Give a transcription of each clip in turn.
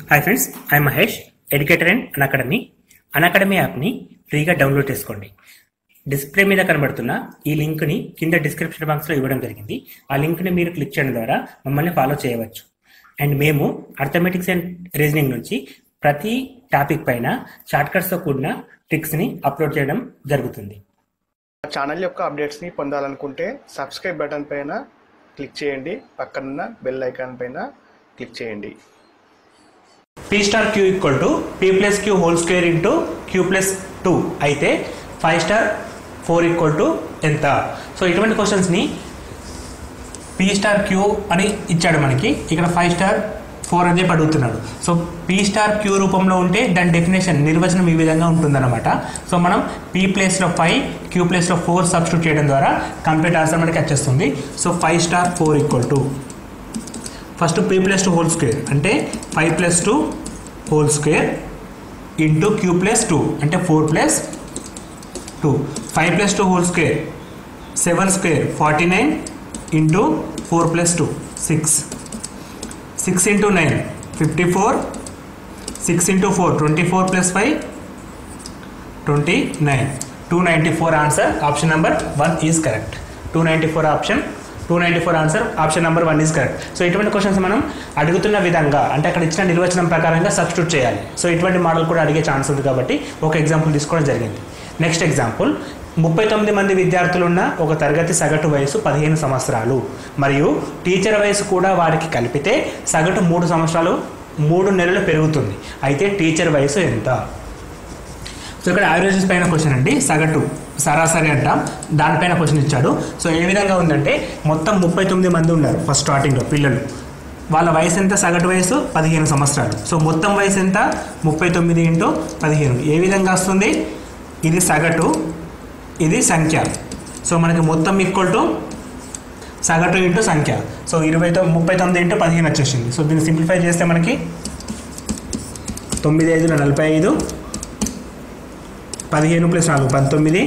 hi friends I Mahesh educator and academy academy యాప్ని ఫ్రీగా download చేసుకోండి డిస్ప్లే మీద కనబడుతున్న ఈ లింక్ని కింద డిస్క్రిప్షన్ బాక్స్లో ఇవ్వడం జరిగింది ఆ లింక్ని మీరు క్లిక్ చేయడం ద్వారా మమ్మల్ని ఫాలో చేయవచ్చు అండ్ మేము అర్థమెటిక్స్ అండ్ రీజనింగ్ నుంచి ప్రతి టాపిక్ పైన షార్ట్కట్స్తో కూడిన ట్రిక్స్ని అప్లోడ్ చేయడం జరుగుతుంది మా ఛానల్ యొక్క అప్డేట్స్ని పొందాలనుకుంటే సబ్స్క్రైబ్ బటన్ పైన క్లిక్ చేయండి పక్కనున్న బెల్ ఐకాన్ పైన క్లిక్ చేయండి P star Q equal to P plus Q whole square into Q plus two అయితే five star four equal to ఎంత సో ఇటువంటి క్వశ్చన్స్ని పీ స్టార్ క్యూ అని ఇచ్చాడు మనకి ఇక్కడ ఫైవ్ స్టార్ ఫోర్ అని చెప్పి అడుగుతున్నాడు సో పీ స్టార్ క్యూ రూపంలో ఉంటే దాని డెఫినేషన్ నిర్వచనం ఈ విధంగా ఉంటుందన్నమాట సో మనం పీ ప్లేస్లో ఫైవ్ క్యూ ప్లేస్లో ఫోర్ సబ్స్టిట్యూట్ చేయడం ద్వారా కంప్లీట్ ఆన్సర్ మనకి వచ్చేస్తుంది so five star four equal to first P plus two whole square అంటే five plus two whole square into Q plus two అంటే four plus two five plus two whole square seven square forty nine into four plus two six six into nine fifty four six into four twenty four plus five twenty nine two ninety four answer option number one is correct two ninety four option two ninety four answer option number one is correct so ఇటువంటి questions మనం అడుగుతున్న విధంగా అంటే అక్కడ ఇచ్చిన నిర్వచనం ప్రకారంగా substitute చేయాలి సో ఇటువంటి మోడల్ కూడా అడిగే ఛాన్స్ ఉంది కాబట్టి ఒక ఎగ్జాంపుల్ తీసుకోవడం జరిగింది నెక్స్ట్ ఎగ్జాంపుల్ ముప్పై తొమ్మిది మంది విద్యార్థులున్న ఒక తరగతి సగటు వయసు పదిహేను సంవత్సరాలు మరియు టీచర్ వయసు కూడా వారికి కలిపితే సగటు మూడు సంవత్సరాలు మూడు నెలలు పెరుగుతుంది అయితే టీచర్ వయసు ఎంత సో ఇక్కడ యావరేజెస్ పైన క్వశ్చన్ అండి సగటు సరాసరి అంటాం దానిపైన క్వశ్చన్ ఇచ్చాడు సో ఏ విధంగా ఉందంటే మొత్తం ముప్పై తొమ్మిది మంది ఉన్నారు ఫస్ట్ స్టార్టింగ్లో పిల్లలు వాళ్ళ వయసు ఎంత సగటు వయసు పదిహేను సంవత్సరాలు సో మొత్తం వయసు ఎంత ముప్పై తొమ్మిది ఇంటూ పదిహేను ఏ విధంగా వస్తుంది ఇది సగటు ఇది సంఖ్య సో మనకి మొత్తం ఈక్వల్ టు సగటు ఇంటూ సంఖ్య సో ఇరవై తొమ్మిది ముప్పై తొమ్మిది ఇంటూ పదిహేను వచ్చేసింది సో దీన్ని సింప్లిఫై చేస్తే మనకి తొమ్మిది ఐదుల నలభై ఐదు పదిహేను ప్లస్ నాలుగు పంతొమ్మిది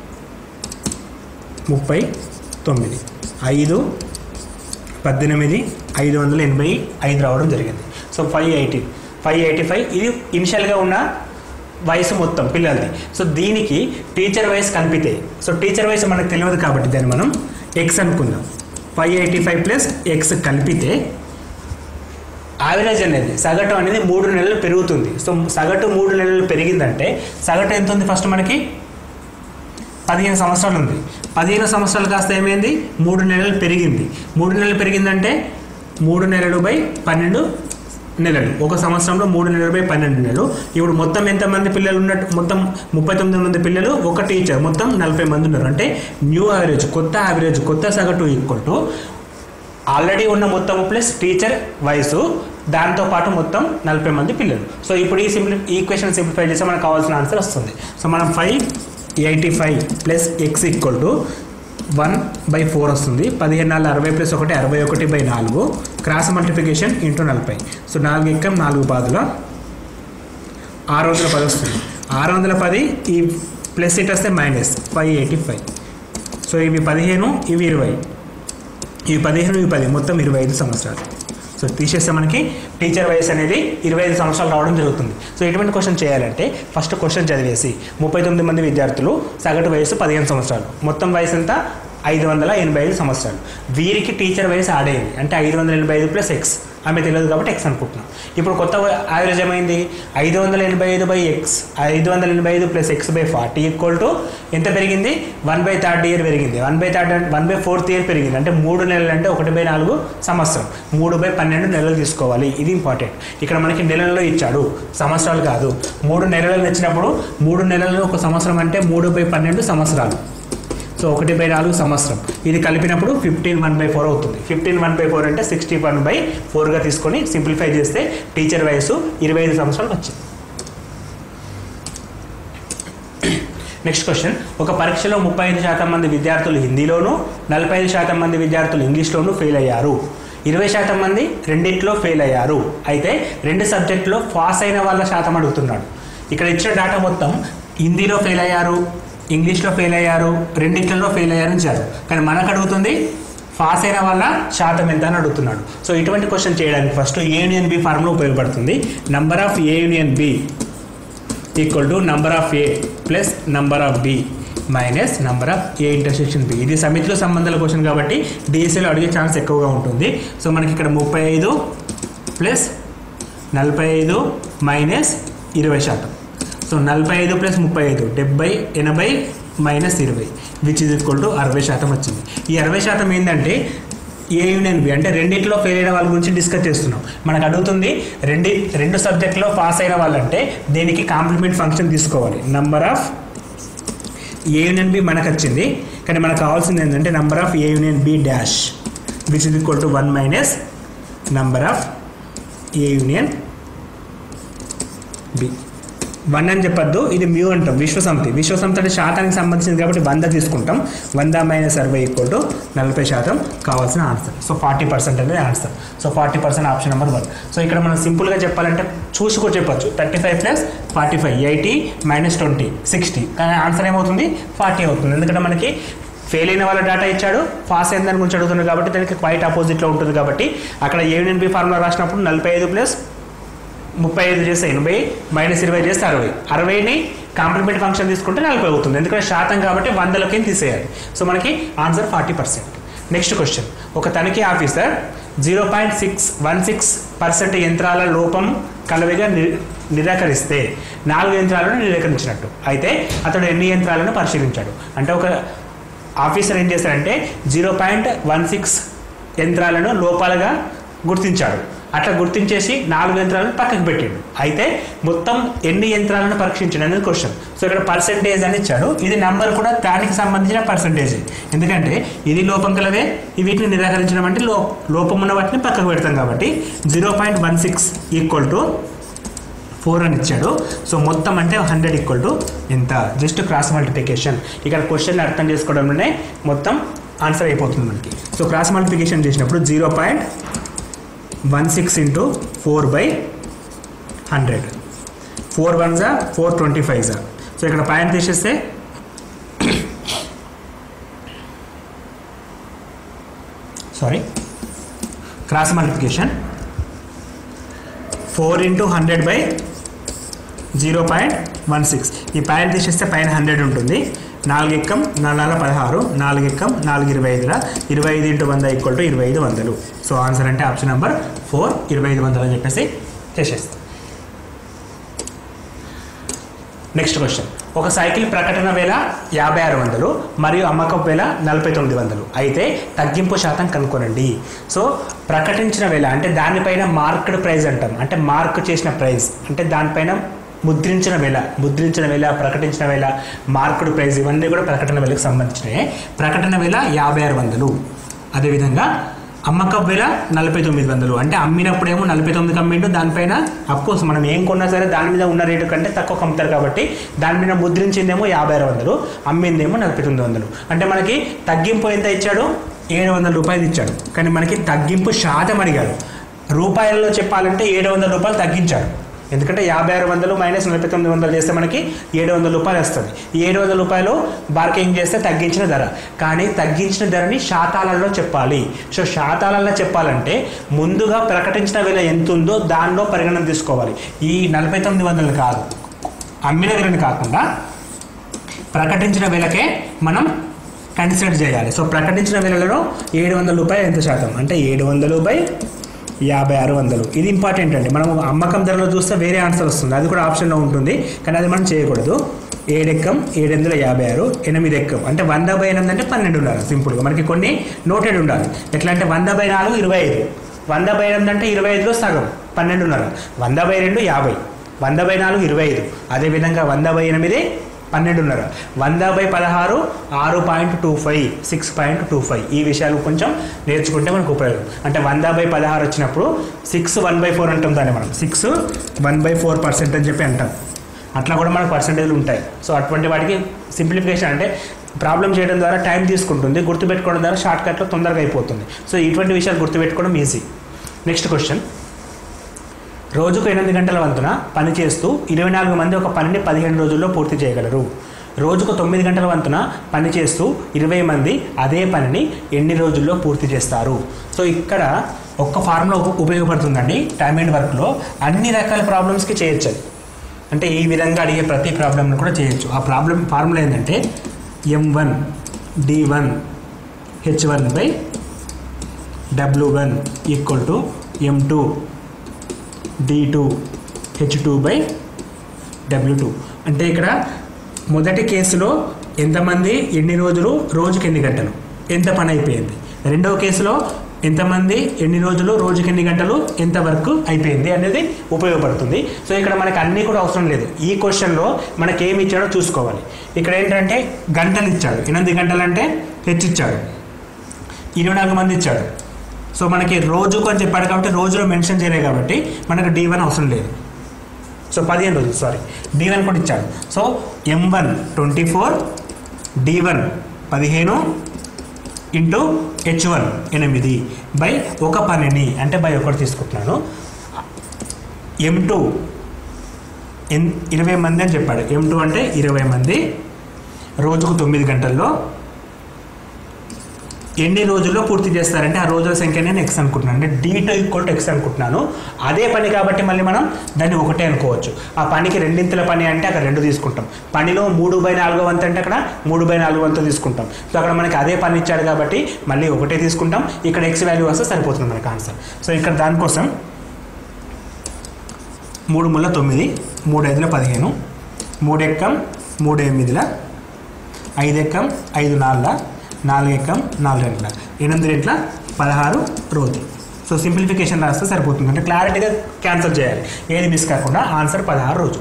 ముప్పై తొమ్మిది ఐదు పద్దెనిమిది ఐదు వందల ఎనభై ఐదు రావడం జరిగింది so five eighty five eighty five ఇది ఇనిషియల్గా ఉన్న వయసు మొత్తం పిల్లలది సో దీనికి టీచర్ వయసు కలిపితే సో టీచర్ వయసు మనకు తెలియదు కాబట్టి దాన్ని మనం ఎక్స్ అనుకుందాం five eighty five plus X కలిపితే యావరేజ్ అనేది సగటు అనేది మూడు నెలలు పెరుగుతుంది సో సగటు మూడు నెలలు పెరిగిందంటే సగటు ఎంత ఉంది ఫస్ట్ మనకి పదిహేను సంవత్సరాలు ఉంది పదిహేను సంవత్సరాలు కాస్త ఏమైంది మూడు నెలలు పెరిగింది మూడు నెలలు పెరిగిందంటే మూడు నెలలు బై పన్నెండు నెలలు ఒక సంవత్సరంలో మూడు నెలలు బై పన్నెండు నెలలు ఇప్పుడు మొత్తం ఎంతమంది పిల్లలు ఉన్నట్టు మొత్తం ముప్పై తొమ్మిది మంది పిల్లలు ఒక టీచర్ మొత్తం నలభై మంది ఉన్నారు అంటే న్యూ యావరేజ్ కొత్త యావరేజ్ కొత్త సగటు ఈక్వల్ టు ఆల్రెడీ ఉన్న మొత్తం ప్లస్ టీచర్ వయసు దాంతో పాటు మొత్తం నలభై మంది పిల్లలు సో ఇప్పుడు ఈ సింప్లి ఈక్వేషన్ సింప్లిఫై చేస్తే మనకు కావాల్సిన ఆన్సర్ వస్తుంది సో మనం five eighty five plus X equal to one by four వస్తుంది పదిహేను నాలుగు అరవై ప్లస్ ఒకటి అరవై ఒకటి బై నాలుగు క్రాస్ మల్టిప్లికేషన్ ఇంటూ నలభై సో నాలుగు ఎక్కం నాలుగు బాదుల ఆరు వందల పది వస్తుంది ఆరు వందల పది ఈ ప్లస్ ఇట్ వస్తే minus five eighty five so ఇవి పదిహేను ఇవి ఇరవై ఇవి పదిహేను ఇవి పది మొత్తం ఇరవై ఐదు సంవత్సరాలు సో తీసేస్తే మనకి టీచర్ వయసు అనేది ఇరవై ఐదు సంవత్సరాలు రావడం జరుగుతుంది సో ఎటువంటి క్వశ్చన్ చేయాలంటే ఫస్ట్ క్వశ్చన్ చదివేసి ముప్పై తొమ్మిది మంది విద్యార్థులు సగటు వయసు పదిహేను సంవత్సరాలు మొత్తం వయసు ఎంత ఐదు వందల ఎనభై ఐదు సంవత్సరాలు వీరికి టీచర్ వయసు యాడ్ అయింది అంటే ఐదు వందల ఎనభై ఐదు ప్లస్ ఎక్స్ ఆమె తెలియదు కాబట్టి ఎక్స్ అనుకుంటున్నాం ఇప్పుడు కొత్త యావరేజ్ ఏమైంది ఐదు వందల ఎనభై ఐదు బై ఎక్స్ ఐదు వందల ఎనభై ఐదు plus X by forty equal to ఎంత పెరిగింది వన్ బై థర్డ్ ఇయర్ పెరిగింది one by third one by fourth year పెరిగింది అంటే మూడు నెలలు అంటే ఒకటి బై నాలుగు సంవత్సరం మూడు బై పన్నెండు నెలలు తీసుకోవాలి ఇది ఇంపార్టెంట్ ఇక్కడ మనకి నెలల్లో ఇచ్చాడు సంవత్సరాలు కాదు మూడు నెలలు ఇచ్చినప్పుడు మూడు నెలలు ఒక సంవత్సరం అంటే మూడు బై పన్నెండు సంవత్సరాలు సో ఒకటి బై నాలుగు సంవత్సరం ఇది కలిపినప్పుడు ఫిఫ్టీన్ వన్ బై ఫోర్ అవుతుంది ఫిఫ్టీన్ వన్ బై ఫోర్ అంటే సిక్స్టీ వన్ బై ఫోర్గా తీసుకొని సింప్లిఫై చేస్తే టీచర్ వయసు ఇరవై ఐదు సంవత్సరాలు వచ్చింది నెక్స్ట్ క్వశ్చన్ ఒక పరీక్షలో ముప్పై ఐదు శాతం మంది విద్యార్థులు హిందీలోను నలభై ఐదు శాతం మంది విద్యార్థులు ఇంగ్లీష్లోనూ ఫెయిల్ అయ్యారు ఇరవై శాతం మంది రెండింటిలో ఫెయిల్ అయ్యారు అయితే రెండు సబ్జెక్టులో పాస్ అయిన వాళ్ళ శాతం అడుగుతున్నాడు ఇక్కడ ఇచ్చిన డేటా మొత్తం హిందీలో ఫెయిల్ అయ్యారు ఇంగ్లీష్లో ఫెయిల్ అయ్యారు రెండింటిలో ఫెయిల్ అయ్యారు ఇచ్చారు కానీ మనకు అడుగుతుంది పాస్ అయిన వాళ్ళ శాతం ఎంత అని అడుగుతున్నాడు సో ఇటువంటి క్వశ్చన్ చేయడానికి first A union B formula ఉపయోగపడుతుంది number of A union B equal to number of A plus number of B minus number of A intersection B ఇది సమితిలో సంబంధాల క్వశ్చన్ కాబట్టి డిఎస్ఏలో అడిగే ఛాన్స్ ఎక్కువగా ఉంటుంది సో మనకి ఇక్కడ ముప్పై ఐదు ప్లస్ నలభై ఐదు మైనస్ ఇరవై శాతం సో నలభై ఐదు ప్లస్ ముప్పై ఐదు డెబ్బై ఎనభై మైనస్ ఇరవై విచ్ ఇస్ ఈక్వల్ టు అరవై శాతం వచ్చింది ఈ అరవై శాతం ఏంటంటే ఏ యూనియన్ బి అంటే రెండిట్లో ఫెయిల్ అయిన వాళ్ళ గురించి డిస్కస్ చేస్తున్నాం మనకు అడుగుతుంది రెండు రెండు సబ్జెక్ట్లో పాస్ అయిన వాళ్ళంటే దీనికి కాంప్లిమెంట్ ఫంక్షన్ తీసుకోవాలి number of A union B మనకు వచ్చింది కానీ మనకు కావాల్సింది ఏంటంటే number of A union B dash which is equal to one minus number of A union B one అని చెప్పొద్దు ఇది మ్యూ అంటాం విశ్వసమితి విశ్వసమితి అంటే శాతానికి సంబంధించింది కాబట్టి వంద తీసుకుంటాం వంద మైనస్ అరవై ఈక్వల్ టు నలభై శాతం కావాల్సిన ఆన్సర్ సో ఫార్టీ పర్సెంట్ అనేది answer so forty percent option number one so ఇక్కడ మనం సింపుల్గా చెప్పాలంటే చూసి కూడా చెప్పొచ్చు thirty five plus forty five eighty minus twenty sixty కానీ ఆన్సర్ ఏమవుతుంది ఫార్టీ అవుతుంది ఎందుకంటే మనకి ఫెయిల్ అయిన వాళ్ళ డేటా ఇచ్చాడు పాస్ అయిన దాని గురించి అడుగుతున్నాడు కాబట్టి దానికి క్వైట్ ఆపోజిట్లో ఉంటుంది కాబట్టి అక్కడ ఏవిఎన్ బి ఫార్ములా రాసినప్పుడు నలభై ఐదు ప్లస్ ముప్పై ఐదు చేస్తే ఎనభై మైనస్ ఇరవై చేస్తే అరవై అరవైని కాంప్లిమెంట్ ఫంక్షన్ తీసుకుంటే నలభై అవుతుంది ఎందుకంటే శాతం కాబట్టి వందలకి తీసేయాలి సో మనకి answer forty percent next question ఒక తనిఖీ officer zero point six one six percent యంత్రాల లోపం కలవిగా ని నిరాకరిస్తే నాలుగు యంత్రాలను నిరాకరించినట్టు అయితే అతడు ఎన్ని యంత్రాలను పరిశీలించాడు అంటే ఒక ఆఫీసర్ ఏం చేశాడంటే జీరో పాయింట్ వన్ సిక్స్ యంత్రాలను లోపాలుగా గుర్తించాడు అట్లా గుర్తించేసి నాలుగు యంత్రాలను పక్కకు పెట్టాడు అయితే మొత్తం ఎన్ని యంత్రాలను పరీక్షించాడు అనేది క్వశ్చన్ సో ఇక్కడ పర్సెంటేజ్ అని ఇచ్చాడు ఇది నంబర్ కూడా దానికి సంబంధించిన పర్సెంటేజ్ ఎందుకంటే ఇది లోపం కలవే ఈ వీటిని నిరాకరించడం అంటే లో లోపం ఉన్న వాటిని పక్కకు పెడతాం కాబట్టి zero point one six equal to four అని ఇచ్చాడు సో మొత్తం అంటే హండ్రెడ్ ఈక్వల్ టు ఎంత జస్ట్ క్రాస్ మల్టిప్లికేషన్ ఇక్కడ క్వశ్చన్ అర్థం చేసుకోవడంలోనే మొత్తం ఆన్సర్ అయిపోతుంది మనకి సో క్రాస్ మల్టిప్లికేషన్ చేసినప్పుడు zero point one six into four by hundred four one జా ఫోర్ ట్వంటీ ఫైవ్ జా సో ఇక్కడ పాయింట్ తీసేస్తే sorry cross multiplication four into hundred by zero point one six ఈ పాయింట్ తీసేస్తే పైన హండ్రెడ్ ఉంటుంది నాలుగు ఎక్కం నాలుగు పదహారు నాలుగు ఎక్కం నాలుగు ఇరవై ఐదురా ఇరవై ఐదు ఇంటూ వంద ఈక్వల్ టు ఇరవై ఐదు వందలు సో ఆన్సర్ అంటే ఆప్షన్ నెంబర్ ఫోర్ ఇరవై ఐదు వందలు అని చెప్పేసి చేసేస్తాం నెక్స్ట్ క్వశ్చన్ ఒక సైకిల్ ప్రకటన వేల యాభై ఆరు వందలు మరియు అమ్మకం వేల నలభై తొమ్మిది వందలు అయితే తగ్గింపు శాతం కనుక్కోనండి సో ప్రకటించిన వేల అంటే దానిపైన మార్క్డ్ ప్రైస్ అంటాం అంటే మార్క్ చేసిన ప్రైస్ అంటే దానిపైన ముద్రించిన వేల ముద్రించిన వేల ప్రకటించిన వేల మార్కుడు ప్రైస్ ఇవన్నీ కూడా ప్రకటన వేలకు సంబంధించినవి ప్రకటన వేల యాభై ఆరు వందలు అదేవిధంగా అమ్మకం వేల నలభై తొమ్మిది వందలు అంటే అమ్మినప్పుడేమో నలభై తొమ్మిదికి అమ్మిండు దానిపైన అఫ్కోర్స్ మనం ఏం కొన్నా సరే దాని మీద ఉన్న రేటు కంటే తక్కువ అమ్ముతారు కాబట్టి దాని మీద ముద్రించిందేమో యాభై ఆరు వందలు అమ్మిందేమో నలభై తొమ్మిది వందలు అంటే మనకి తగ్గింపు ఎంత ఇచ్చాడు ఏడు వందల రూపాయలు ఇచ్చాడు కానీ మనకి తగ్గింపు శాతం అడిగాడు రూపాయల్లో చెప్పాలంటే ఏడు వందల రూపాయలు తగ్గించాడు ఎందుకంటే యాభై ఆరు వందలు మైనస్ నలభై తొమ్మిది వందలు చేస్తే మనకి ఏడు వందల రూపాయలు వస్తుంది ఈ ఏడు వందల రూపాయలు బార్గెనింగ్ చేస్తే తగ్గించిన ధర కానీ తగ్గించిన ధరని శాతాలలో చెప్పాలి సో శాతాలలో చెప్పాలంటే ముందుగా ప్రకటించిన వేల ఎంత ఉందో దానిలో పరిగణన తీసుకోవాలి ఈ నలభై తొమ్మిది వందలు కాదు అమ్మిన ధరని కాకుండా ప్రకటించిన వేలకే మనం కన్సిడర్ చేయాలి సో ప్రకటించిన వేలలో ఏడు వందల రూపాయలు ఎంత శాతం అంటే ఏడు వందలు బై యాభై ఆరు వందలు ఇది ఇంపార్టెంట్ అండి మనం అమ్మకం ధరలో చూస్తే వేరే ఆన్సర్ వస్తుంది అది కూడా ఆప్షన్లో ఉంటుంది కానీ అది మనం చేయకూడదు ఏడెక్కం ఏడు వందల యాభై ఆరు ఎనిమిది ఎక్కం అంటే వంద బై ఎనిమిది అంటే పన్నెండు ఉండాలి సింపుల్గా మనకి కొన్ని నోటెడ్ ఉండాలి ఎట్లా అంటే వంద బై నాలుగు ఇరవై ఐదు వంద బై ఎనిమిది అంటే ఇరవై ఐదులో సగం పన్నెండున్నర వంద బై రెండు యాభై వంద బై నాలుగు ఇరవై ఐదు అదేవిధంగా వంద బై ఎనిమిది పన్నెండున్నర వంద బై పదహారు ఆరు point two five six point two five ఈ విషయాలు కొంచెం నేర్చుకుంటే మనకు ఉపయోగం అంటే వంద బై పదహారు వచ్చినప్పుడు సిక్స్ వన్ బై ఫోర్ అంటాం దాన్ని మనం six one by four percent అని చెప్పి అంటాం అట్లా కూడా మనకు పర్సెంటేజ్లు ఉంటాయి సో అటువంటి వాటికి సింప్లిఫికేషన్ అంటే ప్రాబ్లం చేయడం ద్వారా టైం తీసుకుంటుంది గుర్తుపెట్టుకోవడం ద్వారా షార్ట్ కట్లో తొందరగా అయిపోతుంది సో ఇటువంటి విషయాలు గుర్తుపెట్టుకోవడం ఈజీ నెక్స్ట్ క్వశ్చన్ రోజుకు ఎనిమిది గంటల వంతున పని చేస్తూ ఇరవై నాలుగు మంది ఒక పనిని పదిహేను రోజుల్లో పూర్తి చేయగలరు రోజుకు తొమ్మిది గంటల వంతున పని చేస్తూ ఇరవై మంది అదే పనిని ఎన్ని రోజుల్లో పూర్తి చేస్తారు సో ఇక్కడ ఒక్క ఫార్ములా ఉప- ఉపయోగపడుతుందండి టైమ్ అండ్ వర్క్లో అన్ని రకాల ప్రాబ్లమ్స్కి చేయొచ్చు అది అంటే ఈ విధంగా అడిగే ప్రతి ప్రాబ్లమ్ని కూడా చేయొచ్చు ఆ ప్రాబ్లం ఫార్ములా ఏంటంటే M one D one H one by W one equal to M two D two H two by W two అంటే ఇక్కడ మొదటి కేసులో ఎంతమంది ఎన్ని రోజులు రోజుకి ఎన్ని గంటలు ఎంత పని అయిపోయింది రెండవ కేసులో ఎంతమంది ఎన్ని రోజులు రోజుకి ఎన్ని గంటలు ఎంత వర్క్ అయిపోయింది అనేది ఉపయోగపడుతుంది సో ఇక్కడ మనకి అన్నీ కూడా అవసరం లేదు ఈ క్వశ్చన్లో మనకి ఏమి ఇచ్చాడో చూసుకోవాలి ఇక్కడ ఏంటంటే గంటలు ఇచ్చాడు ఎనిమిది గంటలు అంటే హెచ్ ఇచ్చాడు ఇరవై నాలుగు మంది ఇచ్చాడు సో మనకి రోజుకు అని చెప్పాడు కాబట్టి రోజులో మెన్షన్ చేయలేదు కాబట్టి మనకు డి వన్ అవసరం లేదు సో పదిహేను రోజులు సారీ డి వన్ కూడా ఇచ్చాడు so M one twenty four D one పదిహేను ఇంటూ హెచ్ వన్ ఎనిమిది బై ఒక పనిని అంటే బై ఒకటి తీసుకుంటున్నాను ఎం టూ ఎన్ ఇరవై మంది అని చెప్పాడు ఎం టూ అంటే ఇరవై మంది రోజుకు తొమ్మిది గంటల్లో ఎన్ని రోజుల్లో పూర్తి చేస్తారంటే ఆ రోజుల సంఖ్య నేను ఎక్స్ అనుకుంటున్నాను అంటే D two equal to X అనుకుంటున్నాను అదే పని కాబట్టి మళ్ళీ మనం దాన్ని ఒకటే అనుకోవచ్చు ఆ పనికి రెండింతల పని అంటే అక్కడ రెండు తీసుకుంటాం పనిలో మూడు బై నాలుగో వంతు అంటే అక్కడ మూడు బై నాలుగు వంతు తీసుకుంటాం సో అక్కడ మనకి అదే పని ఇచ్చాడు కాబట్టి మళ్ళీ ఒకటే తీసుకుంటాం ఇక్కడ ఎక్స్ వాల్యూ వస్తే సరిపోతుంది మనకి ఆన్సర్ సో ఇక్కడ దానికోసం మూడు ముళ్ళ తొమ్మిది మూడు ఐదుల పదిహేను మూడు ఎక్కం మూడు ఎనిమిదిల ఐదు ఎక్కం ఐదు నాలుగుల నాలుగు ఎక్కం నాలుగు రెంట్ల ఎనిమిది రెంట్ల పదహారు రోజులు సో సింప్లిఫికేషన్ రాస్తే సరిపోతుంది అంటే క్లారిటీగా క్యాన్సల్ చేయాలి ఏది మిస్ కాకుండా ఆన్సర్ పదహారు రోజు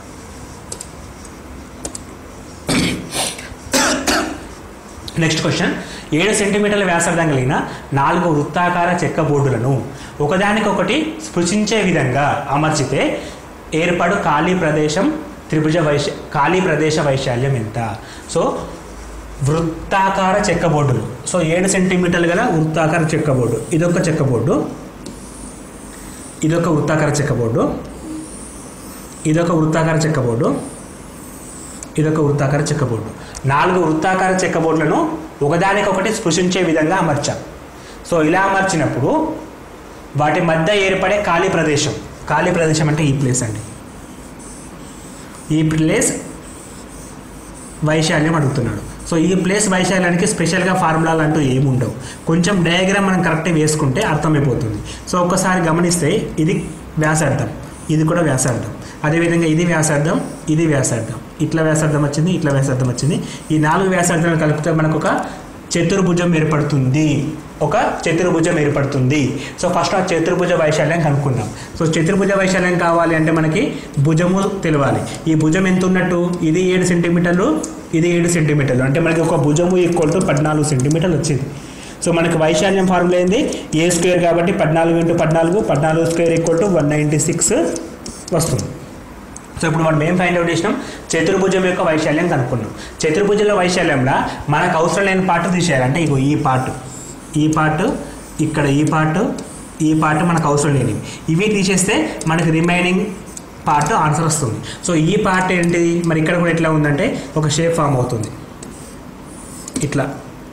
నెక్స్ట్ క్వశ్చన్ ఏడు సెంటీమీటర్ల వ్యాసార్థం కలిగిన నాలుగు వృత్తాకార చెక్క బోర్డులను ఒకదానికొకటి స్పృశించే విధంగా అమర్చితే ఏర్పడు ఖాళీ ప్రదేశం త్రిభుజ వైశ ఖాళీ ప్రదేశ వైశాల్యం ఎంత సో వృత్తాకార చెక్క బోర్డులు సో ఏడు సెంటీమీటర్లు గల వృత్తాకార చెక్క బోర్డు ఇదొక చెక్క బోర్డు ఇదొక వృత్తాకార చెక్క బోర్డు ఇదొక వృత్తాకార చెక్క బోర్డు ఇదొక వృత్తాకార చెక్క బోర్డు నాలుగు వృత్తాకార చెక్క బోర్డులను ఒకదానికొకటి స్పృశించే విధంగా అమర్చాం సో ఇలా అమర్చినప్పుడు వాటి మధ్య ఏర్పడే ఖాళీ ప్రదేశం ఖాళీ ప్రదేశం అంటే ఈ ప్లేస్ అండి ఈ ప్లేస్ వైశాల్యం అడుగుతున్నాడు సో ఈ ప్లేస్ వైశాల్యానికి స్పెషల్గా ఫార్ములాలు అంటూ ఏమి ఉండవు కొంచెం డయాగ్రామ్ మనం కరెక్ట్గా వేసుకుంటే అర్థమైపోతుంది సో ఒక్కసారి గమనిస్తే ఇది వ్యాసార్థం ఇది కూడా వ్యాసార్థం అదేవిధంగా ఇది వ్యాసార్థం ఇది వ్యాసార్థం ఇట్లా వ్యాసార్థం వచ్చింది ఇట్లా వ్యాసార్థం వచ్చింది ఈ నాలుగు వ్యాసార్థాలు కలిపితే మనకు ఒక చతుర్భుజం ఏర్పడుతుంది ఒక చతుర్భుజం ఏర్పడుతుంది సో ఫస్ట్ ఆ చతుర్భుజ వైశాల్యం కనుక్కుందాం సో చతుర్భుజ వైశాల్యం కావాలి అంటే మనకి భుజము తెలవాలి ఈ భుజం ఎంత ఉన్నట్టు ఇది ఏడు సెంటీమీటర్లు ఇది ఏడు సెంటీమీటర్లు అంటే మనకి ఒక భుజము ఈక్వల్ టు పద్నాలుగు సెంటీమీటర్లు వచ్చింది సో మనకి వైశాల్యం ఫార్ములా ఏంది ఏ స్క్వేర్ కాబట్టి పద్నాలుగు ఇంటూ పద్నాలుగు పద్నాలుగు square equal to one ninety six వస్తుంది సో ఇప్పుడు మనం ఏం ఫైండ్ అవుట్ చేసినాం చతుర్భుజం యొక్క వైశాల్యం కనుక్కున్నాం చతుర్భుజంలో వైశాల్యంలో మనకు అవసరం లేని పార్ట్ తీసేయాలి అంటే ఇగో ఈ పార్ట్ ఈ పార్ట్ ఇక్కడ ఈ పార్ట్ ఈ పార్ట్ మనకు అవసరం లేనివి ఇవి తీసేస్తే మనకి రిమైనింగ్ పార్ట్ ఆన్సర్ వస్తుంది సో ఈ పార్ట్ ఏంటి మరి ఇక్కడ కూడా ఎట్లా ఉందంటే ఒక షేప్ ఫామ్ అవుతుంది ఇట్లా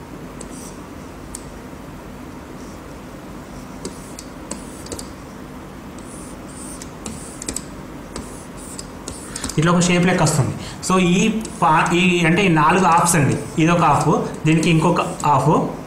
ఇట్లా ఒక షేప్ లెక్క వస్తుంది సో ఈ పా ఈ అంటే ఈ నాలుగు హాఫ్స్ అండి ఇదొక హాఫ్ దీనికి ఇంకొక హాఫ్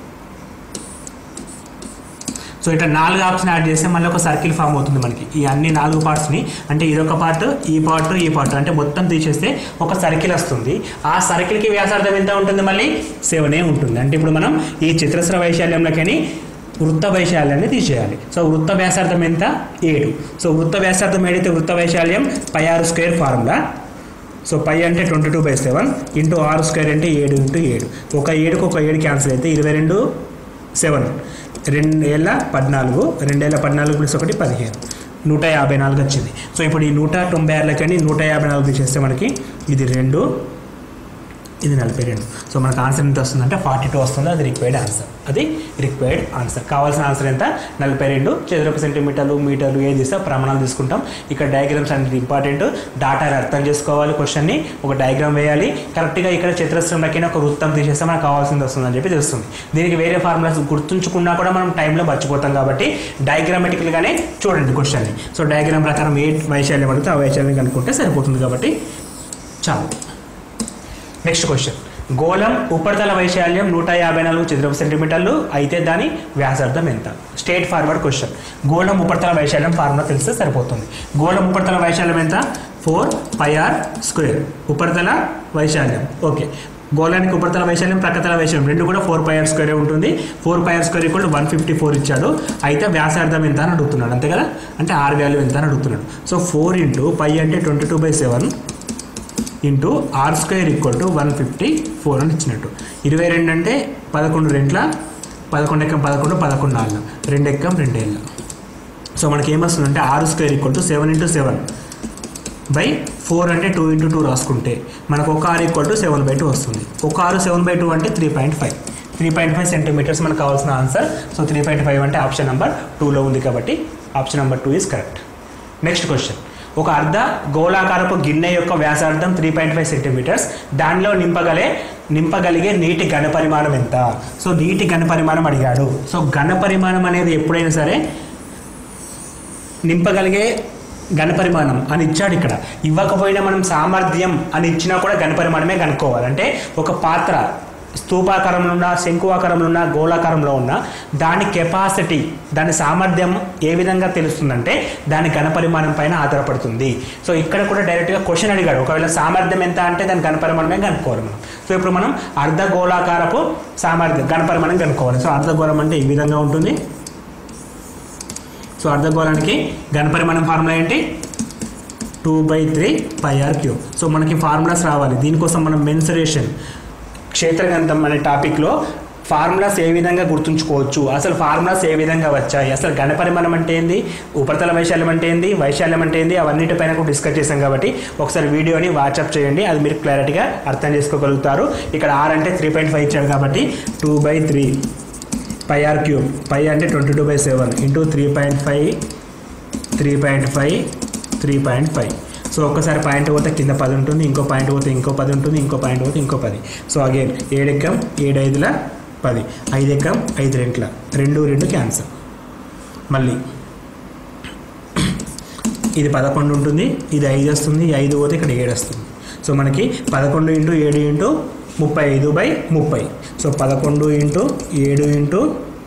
సో ఇట్లా నాలుగు హాఫ్స్ని యాడ్ చేస్తే మళ్ళీ ఒక సర్కిల్ ఫామ్ అవుతుంది మనకి ఈ అన్ని నాలుగు పార్ట్స్ని అంటే ఇదొక పార్ట్ ఈ పార్ట్ ఈ పార్ట్ అంటే మొత్తం తీసేస్తే ఒక సర్కిల్ వస్తుంది ఆ సర్కిల్కి వ్యాసార్థం ఎంత ఉంటుంది మళ్ళీ సెవెనే ఉంటుంది అంటే ఇప్పుడు మనం ఈ చిత్రస్ర వైశాల్యంలోకని వృత్త వైశాల్యాన్ని తీసేయాలి సో వృత్త వ్యాసార్థం ఎంత ఏడు సో వృత్త వ్యాసార్థం ఏడైతే వృత్త వైశాల్యం పై ఆరు స్క్వేర్ ఫార్ములా సో పై అంటే twenty two by seven into ఆరు స్క్వేర్ అంటే ఏడు ఇంటూ ఏడు ఒక ఏడుకు ఒక ఏడు క్యాన్సిల్ అయితే ఇరవై రెండు సెవెన్ రెండేళ్ళ పద్నాలుగు రెండేళ్ళ పద్నాలుగు ప్లస్ ఒకటి పదిహేను నూట యాభై నాలుగు వచ్చింది సో ఇప్పుడు ఈ నూట తొంభై ఆరులకని నూట యాభై నాలుగు తీసేస్తే మనకి ఇది రెండు ఇది నలభై రెండు సో మనకు ఆన్సర్ ఎంత వస్తుందంటే ఫార్టీ టూ వస్తుంది అది రిక్వైర్డ్ ఆన్సర్ అది రిక్వైర్డ్ ఆన్సర్ కావాల్సిన ఆన్సర్ ఎంత నలభై రెండు చదరపు సెంటీమీటర్లు మీటర్లు ఏది ఇస్తే ప్రమాణాలు తీసుకుంటాం ఇక్కడ డయాగ్రామ్స్ అనేది ఇంపార్టెంట్ డాటాని అర్థం చేసుకోవాలి క్వశ్చన్ని ఒక డయాగ్రామ్ వేయాలి కరెక్ట్గా ఇక్కడ చతురస్రంలోకి ఒక వృత్తం తీసేస్తే మనకు కావాల్సింది వస్తుందని చెప్పి తెలుస్తుంది దీనికి వేరే ఫార్ములాస్ గుర్తుంచుకున్నా కూడా మనం టైంలో మర్చిపోతాం కాబట్టి డయాగ్రామెటికల్గానే చూడండి క్వశ్చన్ని సో డయాగ్రామ్ ప్రకారం ఏ వైశాల్యం అడిగితే ఆ వైశాల్యం కనుక్కుంటే సరిపోతుంది కాబట్టి చాలు నెక్స్ట్ క్వశ్చన్ గోళం ఉపరితల వైశాల్యం నూట యాభై నాలుగు చదరపు సెంటీమీటర్లు అయితే దాని వ్యాసార్థం ఎంత స్టేట్ ఫార్వర్డ్ క్వశ్చన్ గోళం ఉపరితల వైశాల్యం ఫార్ములా తెలిస్తే సరిపోతుంది గోళం ఉపరితల వైశాల్యం ఎంత ఫోర్ పై ఆర్ స్క్వేర్ ఉపరితల వైశాల్యం ఓకే గోళానికి ఉపరితల వైశాల్యం ప్రక్కతల వైశాల్యం రెండు కూడా ఫోర్ పై ఆర్ స్క్వేర్ ఉంటుంది four pi R square equal one fifty four ఇచ్చాడు అయితే వ్యాసార్థం ఎంత అని అడుగుతున్నాడు అంతే కదా అంటే ఆర్ వాల్యూ ఎంత అని అడుగుతున్నాడు సో ఫోర్ ఇంటూ పై అంటే twenty two by seven into R square equal to one fifty four అని ఇచ్చినట్టు ఇరవై రెండు అంటే పదకొండు రెంట్ల పదకొండు ఎక్కం పదకొండు పదకొండు నాలుగు రెండు ఎక్కం రెండు ఏళ్ళ సో మనకి ఏమొస్తుందంటే ఆరు square equal to seven into seven by four అంటే టూ ఇంటూ టూ రాసుకుంటే మనకు ఒక ఆరు equal to seven by two వస్తుంది ఒక ఆరు సెవెన్ బై టూ అంటే three point five three point five centimeters మనకు కావాల్సిన answer so three point five అంటే ఆప్షన్ నెంబర్ టూలో ఉంది కాబట్టి option number two is correct next question ఒక అర్ధ గోళాకారపు గిన్నె యొక్క వ్యాసార్థం త్రీ పాయింట్ ఫైవ్ సెంటీమీటర్స్ దానిలో నింపగలే నింపగలిగే నీటి ఘన పరిమాణం ఎంత సో నీటి ఘన పరిమాణం అడిగాడు సో ఘన పరిమాణం అనేది ఎప్పుడైనా సరే నింపగలిగే ఘనపరిమాణం అని ఇచ్చాడు ఇక్కడ ఇవ్వకపోయినా మనం సామర్థ్యం అని ఇచ్చినా కూడా ఘనపరిమాణమే కనుక్కోవాలి అంటే ఒక పాత్ర స్తూపాకారంలో ఉన్న శంకువాకారంలో ఉన్న గోళాకారంలో ఉన్న దాని కెపాసిటీ దాని సామర్థ్యం ఏ విధంగా తెలుస్తుందంటే దాని ఘనపరిమాణం పైన ఆధారపడుతుంది సో ఇక్కడ కూడా డైరెక్ట్గా క్వశ్చన్ అడిగాడు ఒకవేళ సామర్థ్యం ఎంత అంటే దాని ఘనపరిమాణమే కనుక్కోవాలి మనం సో ఇప్పుడు మనం అర్ధ గోళాకారపు సామర్థ్యం ఘనపరిమాణం కనుక్కోవాలి సో అర్ధగోళం అంటే ఈ విధంగా ఉంటుంది సో అర్ధగోళానికి ఘనపరిమాణం ఫార్ములా ఏంటి two by three pi R cube so మనకి ఫార్ములాస్ రావాలి దీనికోసం మనం మెన్సరేషన్ క్షేత్రగంధం అనే టాపిక్లో ఫార్ములాస్ ఏ విధంగా గుర్తుంచుకోవచ్చు అసలు ఫార్ములాస్ ఏ విధంగా వచ్చాయి అసలు ఘనపరిమాణం అంటే ఏంది ఉపరితల వైశాల్యం అంటే ఏంది వైశాల్యం అంటే ఏంది అవన్నిటిపైన కూడా డిస్కస్ చేశాం కాబట్టి ఒకసారి వీడియోని వాట్సాప్ చేయండి అది మీరు క్లారిటీగా అర్థం చేసుకోగలుగుతారు ఇక్కడ ఆర్ అంటే త్రీ పాయింట్ ఫైవ్ ఇచ్చాడు కాబట్టి two by three pi R cube pi అంటే twenty two by seven into three point five three point five three point five so ఒక్కసారి పాయింట్ పోతే కింద పది ఉంటుంది ఇంకో పాయింట్ పోతే ఇంకో పది ఉంటుంది ఇంకో పాయింట్ పోతే ఇంకో పది సో అగైన్ ఏడెక్కం ఏడు ఐదుల పది ఐదు ఎక్కం ఐదు రెంట్ల రెండు రెండు క్యాన్సర్ మళ్ళీ ఇది పదకొండు ఉంటుంది ఇది ఐదు వస్తుంది ఈ ఐదు పోతే ఇక్కడ ఏడు వస్తుంది సో మనకి పదకొండు ఇంటూ ఏడు ఇంటూ ముప్పై ఐదు బై ముప్పై సో పదకొండు ఇంటూ ఏడు ఇంటూ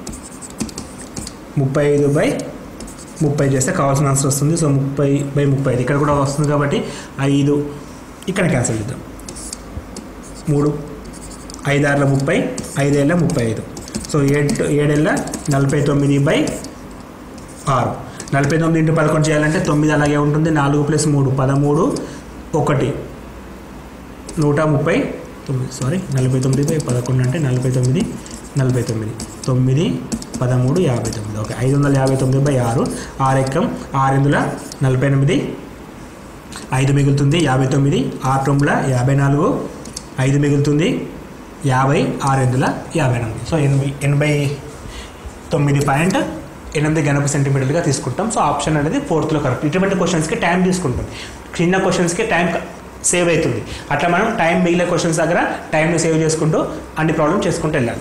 ముప్పై ఐదు బై ముప్పై చేస్తే కావాల్సిన ఆన్సర్ వస్తుంది సో ముప్పై బై ముప్పై ఐదు ఇక్కడ కూడా వస్తుంది కాబట్టి ఐదు ఇక్కడ క్యాన్సిల్ చేద్దాం మూడు ఐదార్ల ముప్పై ఐదేళ్ళ ముప్పై ఐదు సో ఏడు ఏడేళ్ళ నలభై తొమ్మిది బై ఆరు నలభై తొమ్మిది ఇంటూ పదకొండు చేయాలంటే తొమ్మిది అలాగే ఉంటుంది నాలుగు ప్లస్ మూడు పదమూడు ఒకటి నూట ముప్పై తొమ్మిది సారీ నలభై తొమ్మిది బై పదకొండు అంటే నలభై తొమ్మిది నలభై తొమ్మిది తొమ్మిది పదమూడు యాభై తొమ్మిది ఓకే ఐదు వందల యాభై తొమ్మిది బై ఆరు ఆరు ఎక్కం ఆరు వందల నలభై ఎనిమిది ఐదు మిగులుతుంది యాభై తొమ్మిది ఆరు తొమ్మిది యాభై నాలుగు ఐదు మిగులుతుంది యాభై ఆరు వందల యాభై ఎనిమిది సో ఎనభై ఎనభై తొమ్మిది పాయింట్ ఎనిమిది గణప సెంటీమీటర్లుగా తీసుకుంటాం సో ఆప్షన్ అనేది ఫోర్త్లో కరెక్ట్ ఇటువంటి క్వశ్చన్స్కి టైం తీసుకుంటాం చిన్న క్వశ్చన్స్కి టైం సేవ్ అవుతుంది అట్లా మనం టైం మిగిలిన క్వశ్చన్స్ దగ్గర టైంని సేవ్ చేసుకుంటూ అన్ని ప్రాబ్లమ్ చేసుకుంటూ వెళ్ళాలి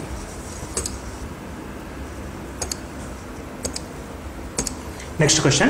నెక్స్ట్ క్వశ్చన్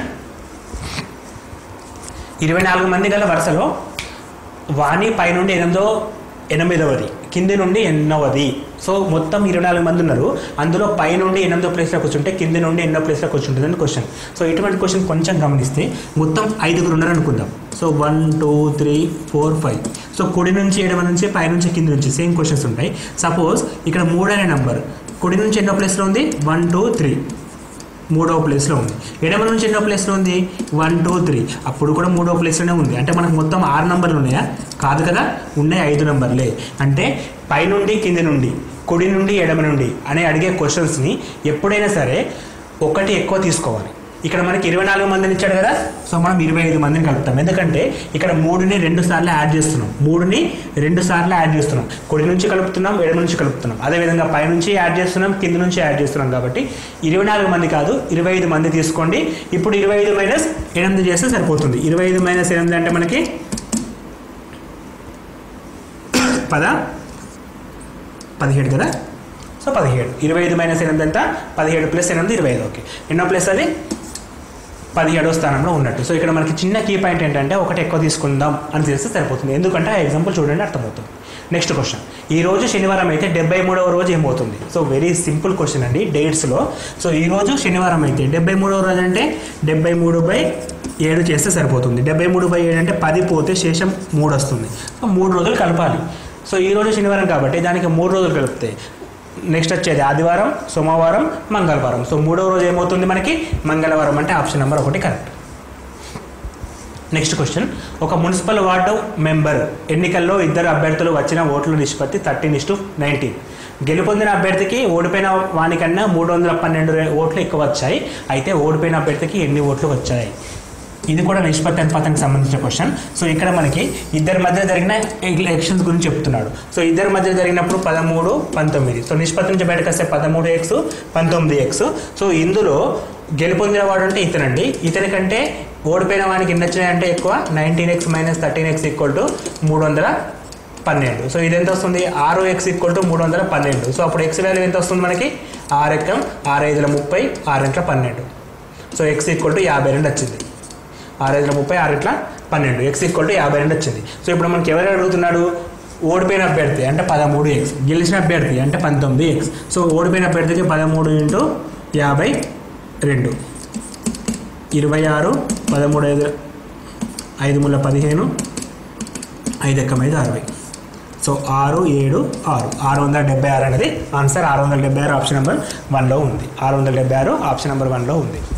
ఇరవై నాలుగు మంది గల వరుసలో వాణి పై నుండి ఎనిమిదో ఎనిమిదవది కింది నుండి ఎన్నవది సో మొత్తం ఇరవై నాలుగు మంది ఉన్నారు అందులో పై నుండి ఎనిమిదో ప్లేస్లో కూర్చుంటే కింది నుండి ఎన్నో ప్లేస్లో కూర్చుంటుంది అని క్వశ్చన్ సో ఇటువంటి క్వశ్చన్ కొంచెం గమనిస్తే మొత్తం ఐదుగురు ఉన్నారు అనుకుందాం so one two three four five so కుడి నుంచి ఎడమ నుంచి పై నుంచి కింది నుంచి సేమ్ క్వశ్చన్స్ ఉంటాయి సపోజ్ ఇక్కడ మూడు అనే నెంబర్ కుడి నుంచి ఎన్నో ప్లేస్లో ఉంది వన్ టూ త్రీ మూడవ ప్లేస్లో ఉంది ఎడమ నుంచి ఎన్నో ప్లేస్లో ఉంది వన్ టూ త్రీ అప్పుడు కూడా మూడవ ప్లేస్లోనే ఉంది అంటే మనకు మొత్తం ఆరు నంబర్లు ఉన్నాయా కాదు కదా ఉన్నాయి ఐదు నంబర్లే అంటే పై నుండి కింది నుండి కుడి నుండి ఎడమ నుండి అని అడిగే క్వశ్చన్స్ని ఎప్పుడైనా సరే ఒకటి ఎక్కువ తీసుకోవాలి ఇక్కడ మనకి ఇరవై నాలుగు మందిని ఇచ్చాడు కదా సో మనం ఇరవై ఐదు మందిని కలుపుతాం ఎందుకంటే ఇక్కడ మూడుని రెండు సార్లు యాడ్ చేస్తున్నాం మూడుని రెండు సార్లు యాడ్ చేస్తున్నాం కుడి నుంచి కలుపుతున్నాం ఎడమ నుంచి కలుపుతున్నాం అదేవిధంగా పై నుంచి యాడ్ చేస్తున్నాం కింద నుంచి యాడ్ చేస్తున్నాం కాబట్టి ఇరవై నాలుగు మంది కాదు ఇరవై ఐదు మంది తీసుకోండి ఇప్పుడు ఇరవై ఐదు మైనస్ ఎనిమిది చేస్తే సరిపోతుంది ఇరవై ఐదు మైనస్ ఎనిమిది అంటే మనకి పద పదిహేడు కదా సో పదిహేడు ఇరవై ఐదు మైనస్ ఎనిమిది ఎంత పదిహేడు ప్లస్ ఎనిమిది ఇరవై ఐదు ఓకే ఎన్నో ప్లస్ అది పదిహేడో స్థానంలో ఉన్నట్టు సో ఇక్కడ మనకి చిన్న కీ పాయింట్ ఏంటంటే ఒకటి ఎక్కువ తీసుకుందాం అని తెలిస్తే సరిపోతుంది ఎందుకంటే ఆ ఎగ్జాంపుల్ చూడండి అర్థమవుతుంది నెక్స్ట్ క్వశ్చన్ ఈ రోజు శనివారం అయితే డెబ్బై మూడవ రోజు ఏమవుతుంది సో వెరీ సింపుల్ క్వశ్చన్ అండి డేట్స్లో సో ఈ రోజు శనివారం అయితే డెబ్బై మూడవ రోజు అంటే డెబ్బై మూడు బై ఏడు చేస్తే సరిపోతుంది డెబ్బై మూడు బై ఏడు అంటే పది పోతే శేషం మూడు వస్తుంది సో మూడు రోజులు కలపాలి సో ఈ రోజు శనివారం కాబట్టి దానికి మూడు రోజులు కలిపితే నెక్స్ట్ వచ్చేది ఆదివారం సోమవారం మంగళవారం సో మూడవ రోజు ఏమవుతుంది మనకి మంగళవారం అంటే ఆప్షన్ నెంబర్ ఒకటి కరెక్ట్ నెక్స్ట్ క్వశ్చన్ ఒక మున్సిపల్ వార్డు మెంబర్ ఎన్నికల్లో ఇద్దరు అభ్యర్థులు వచ్చిన ఓట్ల నిష్పత్తి థర్టీన్ ఇస్టు నైన్టీన్ గెలుపొందిన అభ్యర్థికి ఓడిపోయిన వానికన్నా మూడు వందల పన్నెండు రే- ఓట్లు ఎక్కువ వచ్చాయి అయితే ఓడిపోయిన అభ్యర్థికి ఎన్ని ఓట్లు వచ్చాయి ఇది కూడా నిష్పత్తి అనుపాతానికి సంబంధించిన క్వశ్చన్ సో ఇక్కడ మనకి ఇద్దరి మధ్య జరిగిన ఎలక్షన్స్ గురించి చెప్తున్నాడు సో ఇద్దరి మధ్య జరిగినప్పుడు పదమూడు పంతొమ్మిది సో నిష్పత్తి నుంచి బయటకు వస్తే పదమూడు ఎక్స్ పంతొమ్మిది ఎక్స్ సో ఇందులో గెలుపొందిన వాడు అంటే ఇతనండి ఇతని కంటే ఓడిపోయిన వానికి ఎన్ని వచ్చినాయంటే ఎక్కువ nineteen X minus thirteen X equal to మూడు వందల పన్నెండు సో ఇది ఎంత వస్తుంది ఆరు ఎక్స్ ఈక్వల్ టు మూడు వందల పన్నెండు సో అప్పుడు ఎక్స్ వాల్యూ ఎంత వస్తుంది మనకి ఆరు ఎక్కం ఆరు ఐదుల ముప్పై ఆరు ఇంట్ల పన్నెండు సో ఎక్స్ ఈక్వల్ టు యాభై రెండు వచ్చింది ఆరు ఐదుల ముప్పై ఆరు ఇట్లా పన్నెండు ఎక్స్ ఈక్వల్ టు యాభై రెండు వచ్చింది సో ఇప్పుడు మనకి ఎవరు అడుగుతున్నాడు ఓడిపోయిన అభ్యర్థి అంటే పదమూడు ఎక్స్ గెలిచిన అభ్యర్థి అంటే పంతొమ్మిది ఎక్స్ సో ఓడిపోయిన అభ్యర్థికి పదమూడు ఇంటూ యాభై రెండు ఇరవై ఆరు పదమూడు ఐదు ఐదు మూల పదిహేను ఐదు ఎక్కం ఐదు అరవై సో ఆరు ఏడు ఆరు ఆరు వందల డెబ్బై ఆరు అనేది ఆన్సర్ ఆరు వందల డెబ్బై ఆరు ఆప్షన్ నెంబర్ వన్లో ఉంది ఆరు వందల డెబ్బై ఆరు ఆప్షన్ నెంబర్ వన్లో ఉంది